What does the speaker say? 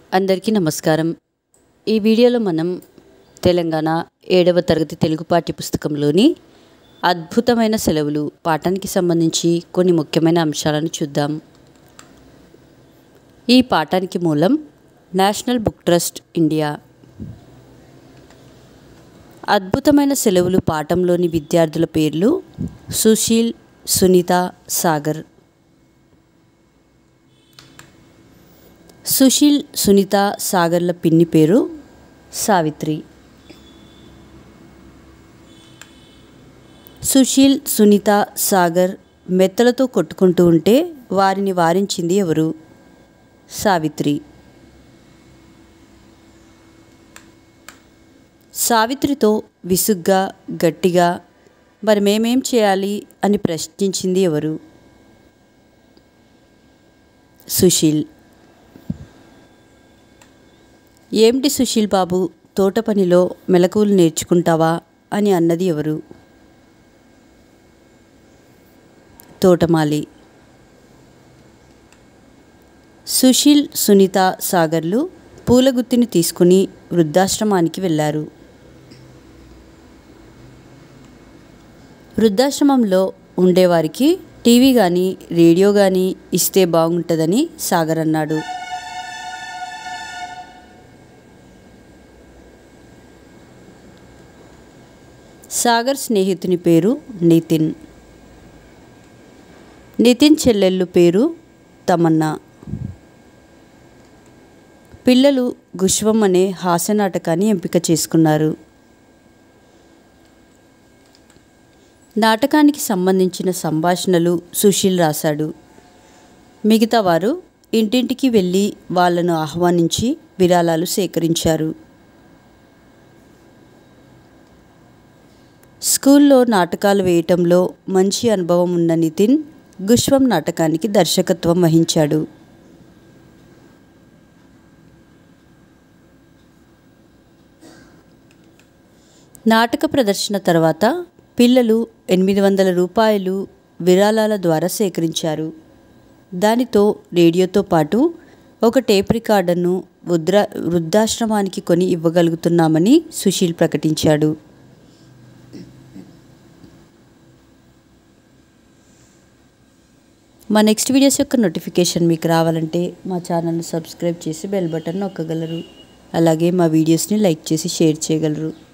అందరికీ నమస్కారం ఈ వీడియోలో మనం తెలంగాణ ఏడవ తరగతి తెలుగు పాఠ్య పుస్తకంలోని అద్భుతమైన సెలవులు పాఠానికి సంబంధించి కొన్ని ముఖ్యమైన అంశాలను చూద్దాం ఈ పాఠానికి మూలం నేషనల్ బుక్ ట్రస్ట్ ఇండియా అద్భుతమైన సెలవులు పాఠంలోని విద్యార్థుల పేర్లు సుశీల్ సునీత సాగర్ సుశీల్ సునీత సాగర్ల పిన్ని పేరు సావిత్రి సుశీల్ సునీత సాగర్ మెత్తలతో కొట్టుకుంటూ ఉంటే వారిని వారించింది ఎవరు సావిత్రి సావిత్రితో విసుగ్గా గట్టిగా మరి మేమేం చేయాలి అని ప్రశ్నించింది ఎవరు సుశీల్ ఏమిటి సుశీల్ బాబు తోట పనిలో మెలకువలు నేర్చుకుంటావా అని అన్నది ఎవరు తోటమాలి సుశీల్ సునీత సాగర్లు పూలగుత్తిని తీసుకుని వృద్ధాశ్రమానికి వెళ్ళారు వృద్ధాశ్రమంలో ఉండేవారికి టీవీ కానీ రేడియో కానీ ఇస్తే బాగుంటుందని సాగర్ అన్నాడు సాగర్ స్నేహితుని పేరు నితిన్ నితిన్ చెల్లెళ్ళు పేరు తమన్నా పిల్లలు గుష్వం అనే హాస్య నాటకాన్ని ఎంపిక చేసుకున్నారు నాటకానికి సంబంధించిన సంభాషణలు సుశీల్ రాశాడు మిగతా వారు ఇంటింటికి వెళ్ళి వాళ్ళను ఆహ్వానించి విరాళాలు సేకరించారు స్కూల్లో నాటకాలు వేయటంలో మంచి అనుభవం ఉన్న నితిన్ గుష్వం నాటకానికి దర్శకత్వం వహించాడు నాటక ప్రదర్శన తర్వాత పిల్లలు ఎనిమిది వందల రూపాయలు విరాళాల ద్వారా సేకరించారు దానితో రేడియోతో పాటు ఒక టేప్ రికార్డర్ను వృద్రా వృద్ధాశ్రమానికి కొని ఇవ్వగలుగుతున్నామని సుశీల్ ప్రకటించాడు మా నెక్స్ట్ వీడియోస్ యొక్క నోటిఫికేషన్ మీకు రావాలంటే మా ఛానల్ని సబ్స్క్రైబ్ చేసి బెల్ బటన్ నొక్కగలరు అలాగే మా వీడియోస్ని లైక్ చేసి షేర్ చేయగలరు